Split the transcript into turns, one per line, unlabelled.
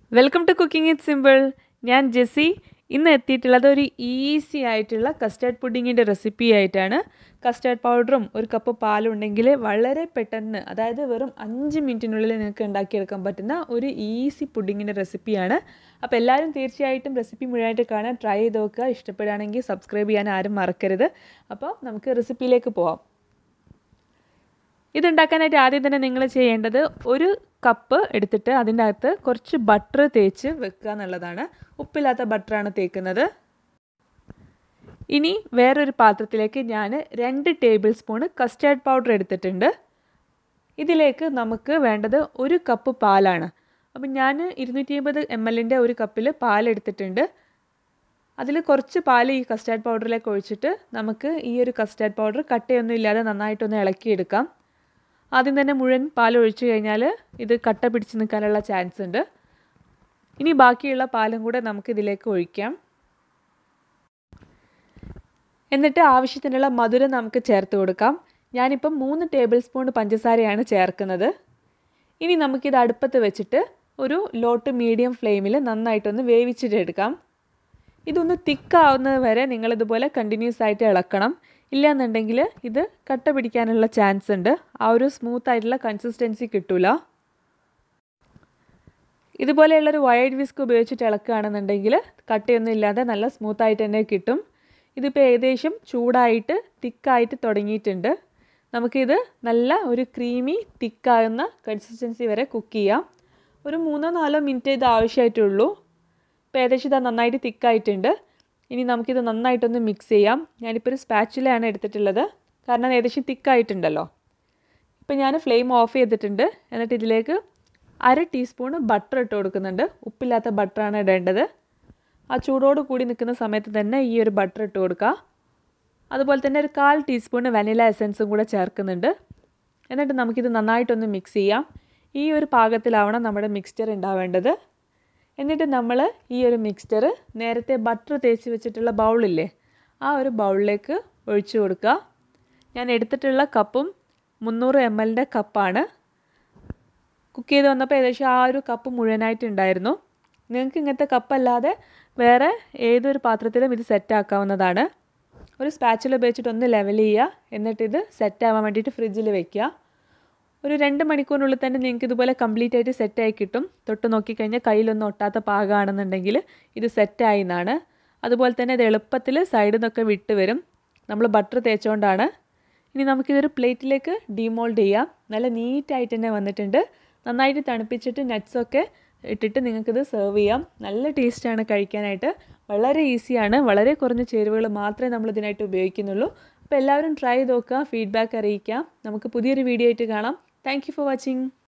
welcome to cooking it simple ഞാൻ ജെസ്സി ഇന്ന് എത്തിയിട്ടുള്ളത് ഒരു ഈസി ആയിട്ടുള്ള കസ്റ്റേർഡ് പുഡിങ്ങിൻ്റെ റെസിപ്പി ആയിട്ടാണ് കസ്റ്റേർഡ് പൗഡറും ഒരു കപ്പ് പാലും ഉണ്ടെങ്കിൽ വളരെ പെട്ടെന്ന് അതായത് വെറും അഞ്ച് മിനിറ്റിനുള്ളിൽ നിങ്ങൾക്ക് ഉണ്ടാക്കിയെടുക്കാൻ പറ്റുന്ന ഒരു ഈസി പുഡിങ്ങിൻ്റെ റെസിപ്പിയാണ് അപ്പോൾ എല്ലാവരും തീർച്ചയായിട്ടും റെസിപ്പി മുഴുവനായിട്ട് കാണാൻ ട്രൈ ചെയ്ത് നോക്കുക ഇഷ്ടപ്പെടുകയാണെങ്കിൽ സബ്സ്ക്രൈബ് ചെയ്യാൻ ആരും മറക്കരുത് അപ്പോൾ നമുക്ക് റെസിപ്പിയിലേക്ക് പോവാം ഇതുണ്ടാക്കാനായിട്ട് ആദ്യം തന്നെ നിങ്ങൾ ചെയ്യേണ്ടത് ഒരു കപ്പ് എടുത്തിട്ട് അതിൻ്റെ അകത്ത് കുറച്ച് ബട്ടർ തേച്ച് വെക്കുക എന്നുള്ളതാണ് ഉപ്പില്ലാത്ത ബട്ടറാണ് തേക്കുന്നത് ഇനി വേറൊരു പാത്രത്തിലേക്ക് ഞാൻ രണ്ട് ടേബിൾ സ്പൂണ് കസ്റ്റാർഡ് പൗഡർ എടുത്തിട്ടുണ്ട് ഇതിലേക്ക് നമുക്ക് വേണ്ടത് ഒരു കപ്പ് പാലാണ് അപ്പം ഞാൻ ഇരുന്നൂറ്റി അമ്പത് എം എല്ലിൻ്റെ ഒരു കപ്പിൽ പാലെടുത്തിട്ടുണ്ട് അതിൽ കുറച്ച് പാൽ ഈ കസ്റ്റാർഡ് പൗഡറിലേക്ക് ഒഴിച്ചിട്ട് നമുക്ക് ഈ ഒരു കസ്റ്റാർഡ് പൗഡർ കട്ടയൊന്നും ഇല്ലാതെ നന്നായിട്ടൊന്ന് ഇളക്കിയെടുക്കാം ആദ്യം തന്നെ മുഴുവൻ പാൽ ഒഴിച്ചു കഴിഞ്ഞാൽ ഇത് കട്ട പിടിച്ച് നിൽക്കാനുള്ള ചാൻസ് ഉണ്ട് ഇനി ബാക്കിയുള്ള പാലും കൂടെ നമുക്ക് ഇതിലേക്ക് ഒഴിക്കാം എന്നിട്ട് ആവശ്യത്തിനുള്ള മധുരം നമുക്ക് ചേർത്ത് കൊടുക്കാം ഞാനിപ്പം മൂന്ന് ടേബിൾ സ്പൂൺ പഞ്ചസാരയാണ് ചേർക്കുന്നത് ഇനി നമുക്കിത് അടുപ്പത്ത് വെച്ചിട്ട് ഒരു ലോ ടു മീഡിയം ഫ്ലെയിമിൽ നന്നായിട്ടൊന്ന് വേവിച്ചിട്ടെടുക്കാം ഇതൊന്ന് തിക്കാവുന്നത് വരെ നിങ്ങളിതുപോലെ കണ്ടിന്യൂസ് ആയിട്ട് ഇളക്കണം ഇല്ലയെന്നുണ്ടെങ്കിൽ ഇത് കട്ട പിടിക്കാനുള്ള ചാൻസ് ഉണ്ട് ആ ഒരു സ്മൂത്ത് ആയിട്ടുള്ള കൺസിസ്റ്റൻസി കിട്ടില്ല ഇതുപോലെയുള്ളൊരു വൈഡ് വിസ്ക് ഉപയോഗിച്ചിട്ട് ഇളക്കുകയാണെന്നുണ്ടെങ്കിൽ കട്ടയൊന്നും ഇല്ലാതെ നല്ല സ്മൂത്തായിട്ട് തന്നെ കിട്ടും ഇതിപ്പോൾ ഏകദേശം ചൂടായിട്ട് തിക്കായിട്ട് തുടങ്ങിയിട്ടുണ്ട് നമുക്കിത് നല്ല ഒരു ക്രീമി തിക്കാകുന്ന കൺസിസ്റ്റൻസി വരെ കുക്ക് ചെയ്യാം ഒരു മൂന്നോ നാലോ മിനിറ്റ് ഇത് ആവശ്യമായിട്ടുള്ളൂ ഇപ്പോൾ ഏകദേശം ഇത് നന്നായിട്ട് തിക്കായിട്ടുണ്ട് ഇനി നമുക്കിത് നന്നായിട്ടൊന്ന് മിക്സ് ചെയ്യാം ഞാനിപ്പോൾ ഒരു സ്പാച്ചുലയാണ് എടുത്തിട്ടുള്ളത് കാരണം ഏകദേശം തിക്കായിട്ടുണ്ടല്ലോ ഇപ്പം ഞാൻ ഫ്ലെയിം ഓഫ് ചെയ്തിട്ടുണ്ട് എന്നിട്ട് ഇതിലേക്ക് അര ടീസ്പൂണ് ബട്ടർ ഇട്ട് കൊടുക്കുന്നുണ്ട് ഉപ്പില്ലാത്ത ബട്ടറാണ് ഇടേണ്ടത് ആ ചൂടോട് കൂടി നിൽക്കുന്ന സമയത്ത് തന്നെ ഈ ഒരു ബട്ടർ ഇട്ട് കൊടുക്കുക അതുപോലെ തന്നെ ഒരു കാൽ ടീസ്പൂണ് വനില എസൻസും കൂടെ ചേർക്കുന്നുണ്ട് എന്നിട്ട് നമുക്കിത് നന്നായിട്ടൊന്ന് മിക്സ് ചെയ്യാം ഈ ഒരു പാകത്തിലാവണം നമ്മുടെ മിക്സ്ചർ ഉണ്ടാവേണ്ടത് എന്നിട്ട് നമ്മൾ ഈ ഒരു മിക്സ്ചർ നേരത്തെ ബട്ടർ തേച്ച് വെച്ചിട്ടുള്ള ബൗളില്ലേ ആ ഒരു ബൗളിലേക്ക് ഒഴിച്ചു കൊടുക്കുക ഞാൻ എടുത്തിട്ടുള്ള കപ്പും മുന്നൂറ് എം എല്ലിൻ്റെ കപ്പാണ് കുക്ക് ചെയ്ത് വന്നപ്പോൾ ഏകദേശം ആ ഒരു കപ്പ് മുഴുവനായിട്ടുണ്ടായിരുന്നു നിങ്ങൾക്ക് ഇങ്ങനത്തെ കപ്പല്ലാതെ വേറെ ഏതൊരു പാത്രത്തിലും ഇത് സെറ്റ് ആക്കാവുന്നതാണ് ഒരു സ്പാച്ചിൽ ഉപയോഗിച്ചിട്ട് ഒന്ന് ലെവൽ ചെയ്യുക എന്നിട്ട് ഇത് സെറ്റ് ആവാൻ വേണ്ടിയിട്ട് ഫ്രിഡ്ജിൽ വെക്കുക ഒരു രണ്ട് മണിക്കൂറിനുള്ളിൽ തന്നെ നിങ്ങൾക്ക് ഇതുപോലെ കംപ്ലീറ്റ് ആയിട്ട് സെറ്റായി കിട്ടും തൊട്ട് നോക്കിക്കഴിഞ്ഞാൽ കയ്യിലൊന്നും ഒട്ടാത്ത പാകമാണെന്നുണ്ടെങ്കിൽ ഇത് സെറ്റായി എന്നാണ് അതുപോലെ തന്നെ ഇത് എളുപ്പത്തിൽ സൈഡിൽ നിന്നൊക്കെ വിട്ട് വരും നമ്മൾ ബട്ടർ തേച്ചുകൊണ്ടാണ് ഇനി നമുക്കിതൊരു പ്ലേറ്റിലേക്ക് ഡീമോൾഡ് ചെയ്യാം നല്ല നീറ്റായിട്ട് തന്നെ വന്നിട്ടുണ്ട് നന്നായിട്ട് തണുപ്പിച്ചിട്ട് നട്ട്സൊക്കെ ഇട്ടിട്ട് നിങ്ങൾക്കിത് സെർവ് ചെയ്യാം നല്ല ടേസ്റ്റാണ് കഴിക്കാനായിട്ട് വളരെ ഈസിയാണ് വളരെ കുറഞ്ഞ ചേരുവകൾ മാത്രമേ നമ്മൾ ഇതിനായിട്ട് ഉപയോഗിക്കുന്നുള്ളൂ അപ്പോൾ എല്ലാവരും ട്രൈ ചെയ്ത് നോക്കുക ഫീഡ്ബാക്ക് അറിയിക്കാം നമുക്ക് പുതിയൊരു വീഡിയോ ആയിട്ട് കാണാം താങ്ക് ഫോർ വാച്ചിങ്